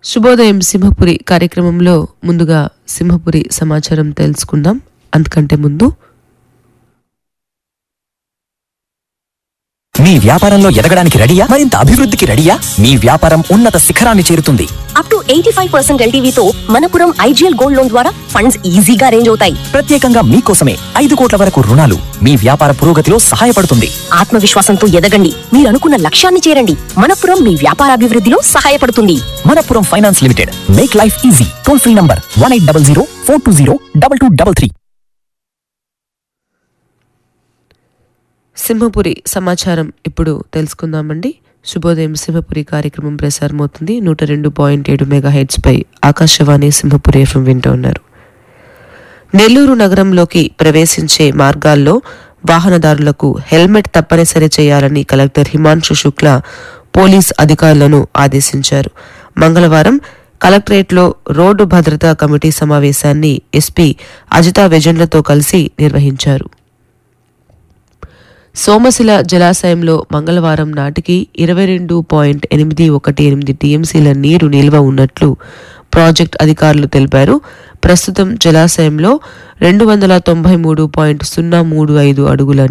శుభోదయం సింహపురి కార్యక్రమంలో ముందుగా సింహపురి సమాచారం తెలుసుకుందాం అంతకంటే ముందు మీ వ్యాపారంలో ఎదగడానికి రెడీయా మరింత అభివృద్ధికి రెడీయా మీ వ్యాపారం ఉన్నత శిఖరాన్ని చేరుతుంది up to eighty five percent ఎల్టీవీతో మనపురం ఐజీఎల్ గోల్డ్ లోన్ ద్వారా ఫండ్స్ ఈజీగా అరేంజ్ అవుతాయి ప్రత్యేకంగా మీకోసమే ఐదు కోట్ల వరకు రుణాలు మీ వ్యాపార పురోగతిలో సహాయపడుతుంది ఆత్మవిశ్వాసంతో ఎదగండి మీరు అనుకున్న లక్ష్యాన్ని చేరండి మనపురం మీ వ్యాపారాభివృద్ధిలో సహాయపడుతుంది Manappuram finance limited make life easy toll free number one eight double zero four two zero double two double three Simhapuri సమాచారం ఇప్పుడు తెలుసుకుందామండి శుభోదయం సింహపురి కార్యక్రమం ప్రసారమవుతుంది నూట రెండు పాయింట్ ఏడు మెగా పై ఆకాశవాణి సింహపురి ఎఫ్ఎం వింటూ ఉన్నారు నెల్లూరు నగరంలోకి ప్రవేశించే మార్గాల్లో వాహనదారులకు హెల్మెట్ తప్పనిసరి చేయాలని కలెక్టర్ హిమాంశు శుక్ల పోలీస్ అధికారులను ఆదేశించారు మంగళవారం కలెక్టరేట్లో రోడ్డు భద్రతా కమిటీ సమావేశాన్ని ఎస్పీ అజితా వెజన్లతో కలిసి నిర్వహించారు సోమశిల జలాశయంలో మంగళవారం నాటికి ఇరవై రెండు పాయింట్ ఎనిమిది ఒకటి ఎనిమిది టీఎంసీల నీరు నిల్వ ఉన్నట్లు ప్రాజెక్ట్ అధికారులు తెలిపారు ప్రస్తుతం జలాశయంలో రెండు వందల తొంభై మూడు పాయింట్ సున్నా మూడు ఐదు అడుగుల